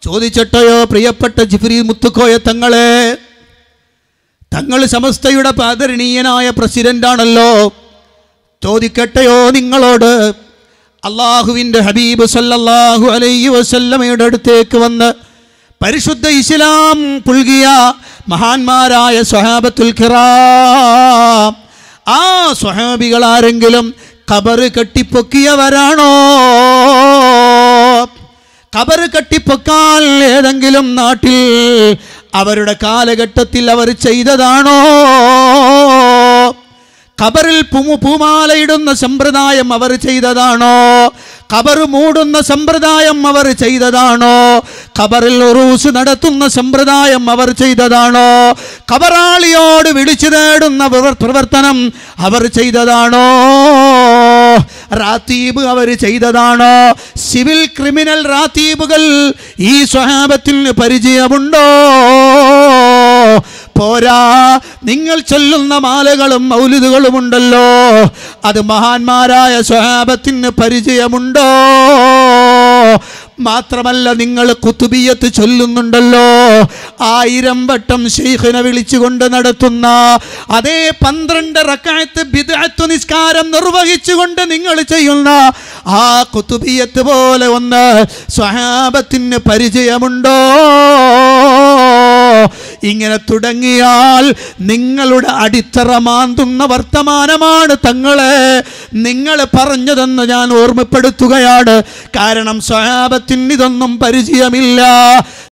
ചോദിച്ചിട്ടയോ പ്രിയപ്പെട്ട ജിഫ്രി മുത്തുക്കോയ തങ്ങളെ തങ്ങൾ സമസ്തയുടെ ആദരണീയനായ പ്രസിഡന്റാണല്ലോ ചോദിക്കട്ടെയോ നിങ്ങളോട് അള്ളാഹുവിൻ്റെ ഹബീബ് സല്ലല്ലാഹു അലൈഹി വസല്ലമയുടെ അടുത്തേക്ക് വന്ന് പരിശുദ്ധ ഇസ്ലാം പുൽകിയ മഹാന്മാരായ സ്വഹാബത്തുൽ കിറാം ആ സ്വഹാബികൾ ആരെങ്കിലും കബറ് കെട്ടിപ്പൊക്കിയവരാണോ കബറ് കെട്ടിപ്പൊക്കാൻ ഏതെങ്കിലും നാട്ടിൽ അവരുടെ കാലഘട്ടത്തിൽ അവർ ചെയ്തതാണോ ഖബറിൽ പുമു പൂമാലയിടുന്ന സമ്പ്രദായം അവർ ചെയ്തതാണോ ഖബർ മൂടുന്ന സമ്പ്രദായം അവർ ചെയ്തതാണോ ഖബറിൽ ഉറൂസ് നടത്തുന്ന സമ്പ്രദായം അവർ ചെയ്തതാണോ ഖബറാളിയോട് വിളിച്ചു തേടുന്ന പ്രവർ- പ്രവർത്തനം അവർ ചെയ്തതാണോ റാത്തീബ് അവർ ചെയ്തതാണോ സിവിൽ ക്രിമിനൽ റാത്തീബുകൾ ഈ സ്വഹാബത്തിന് പരിചയമുണ്ടോ പോരാ നിങ്ങൾ ചൊല്ലുന്ന മാലകളും മൗലിദുകളും ഉണ്ടല്ലോ അത് മഹാന്മാരായ സ്വഹാബത്തിന് പരിചയമുണ്ടോ മാത്രമല്ല നിങ്ങൾ കുത്തുബിയത്ത് ചൊല്ലുന്നുണ്ടല്ലോ ആയിരം വട്ടം ഷെയ്ഖിനെ വിളിച്ചുകൊണ്ട് നടത്തുന്ന അതേ പന്ത്രണ്ട് റക്കായത്ത് ബിദഅത്ത് നിസ്കാരം നിർവഹിച്ചുകൊണ്ട് നിങ്ങൾ ചെയ്യുന്ന ആ കുത്തുബിയത്ത് പോലെ ഒന്ന് സ്വഹാബത്തിന് പരിചയമുണ്ടോ ഇങ്ങനെ തുടങ്ങിയാൽ നിങ്ങളുടെ അടിത്തറ മാന്തുന്ന വർത്തമാനമാണ് തങ്ങളെ നിങ്ങൾ പറഞ്ഞതെന്ന് ഞാൻ ഓർമ്മപ്പെടുത്തുകയാണ് കാരണം സ്വഹാബത്തിന് ഇതൊന്നും പരിചയമില്ല